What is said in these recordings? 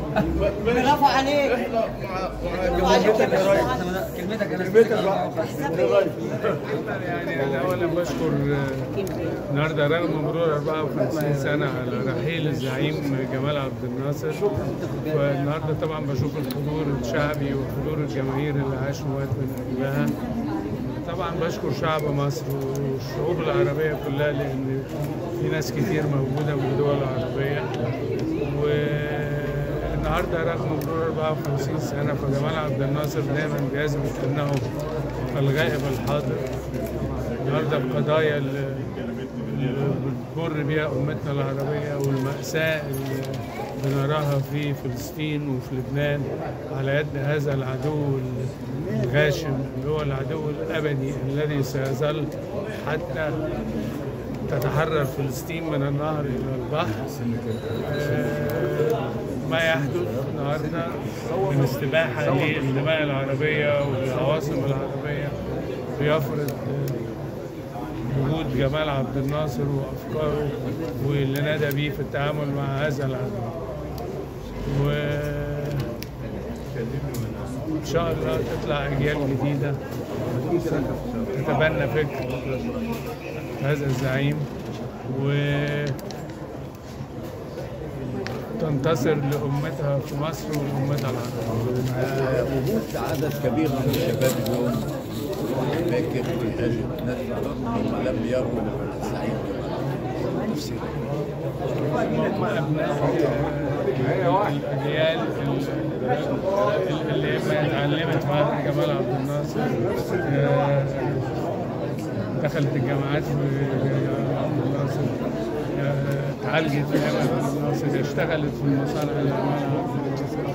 برافو عليك كلمتك يا ريس كلمتك انا كلمتك بقى يا ريس يعني انا اولا بشكر النهارده رغم مرور 54 سنه على رحيل الزعيم جمال عبد الناصر والنهارده طبعا بشوف الحضور الشعبي وحضور الجماهير اللي عاشوا وقت من اجلها طبعا بشكر شعب مصر والشعوب العربيه كلها لان في ناس كتير موجوده من الدول العربيه والنهارده رغم مرور 54 سنه فجمال عبد الناصر دايما بيثبت انه الغائب الحاضر النهارده القضايا اللي اللي بتمر بيها امتنا العربيه والماساه اللي بنراها في فلسطين وفي لبنان على يد هذا العدو الغاشم اللي هو العدو الابدي الذي سيظل حتى تتحرر فلسطين من النهر الى البحر آه، ما يحدث النهارده من استباحه للدماء العربيه والعواصم العربيه بيفرض آه، وجود جمال عبد الناصر وافكاره واللي نادى بيه في التعامل مع هذا العدو و ان شاء الله تطلع اجيال جديده تتبنى فكر هذا الزعيم و تنتصر لأمتها في مصر ولأمتها العربية آه، وجود عدد كبير من الشباب اليوم فاكر في هذه الندوة هم لم يروا الزعيم نفسي هم أبناء الأجيال اللي ما اتعلمت مع جمال عبد الناصر آه، دخلت الجامعات عبد الناصر آه، اتعالجت في جامعة عبد الناصر اشتغلت في المصانع اللي عملها عبد الناصر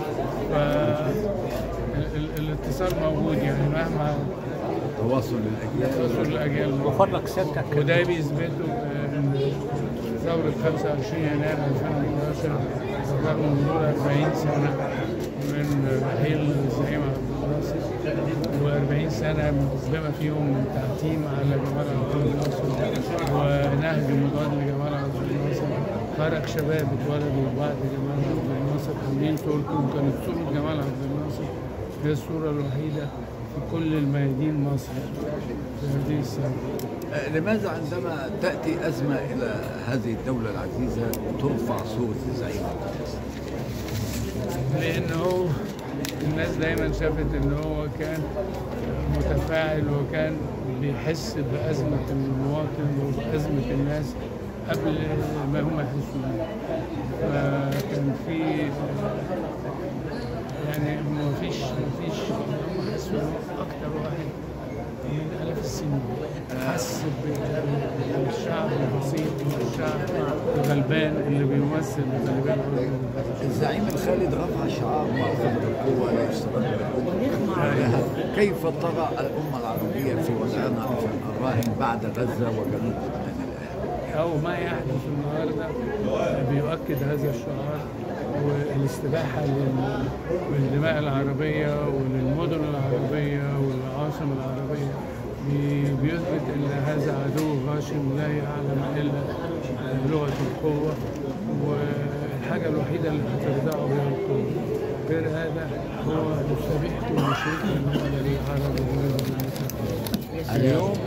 فالاتصال موجود يعني مهما تواصل الاجيال توصل الأجيال وفرق سيادتك وده بيثبتوا ان ثورة 25 يناير 2011 رغم مرور 40 سنة من رحيل الزعيم عبد الناصر و40 سنة مظلمة فيهم من تعتيم على جمال عبد الناصر ونهج مضاد لجمال عبد الناصر فرق شباب اتولدوا بعد جمال عبد الناصر عاملين صورتهم كانت صورة جمال عبد الناصر هي الصورة الوحيدة في كل الميادين مصر في هذه السنة آه، لماذا عندما تأتي أزمة إلى هذه الدولة العزيزة ترفع صورة الزعيم لانه الناس دايما شافت ان هو كان متفاعل وكان بيحس بازمه المواطن وبازمه الناس قبل ما هم يحسوا بيها فكان في يعني ما فيش ما فيش هم حسوا إن هو اكتر واحد من الاف السنين حس ب- بالشعب البسيط والشعب الغلبان اللي بيمثل الغلبان الزعيم الخالد رفع شعار معظم القوة لا يسترد الأمة كيف ترى الأمة العربية في وضعنا الراهن بعد غزة وجنوب لبنان الآن؟ أو ما يحدث النهارده بيؤكد هذا الشعار والاستباحة لل- للدماء العربية وللمدن العربية والعاصم العربية بي- بيثبت أن هذا عدو غاشم لا يعلم إلا لغة القوة والحاجة الوحيدة اللي هترضعه هي القوة غير هذا هو مستبيح كل شيء بالنسبة للعرب وغيرهم اليوم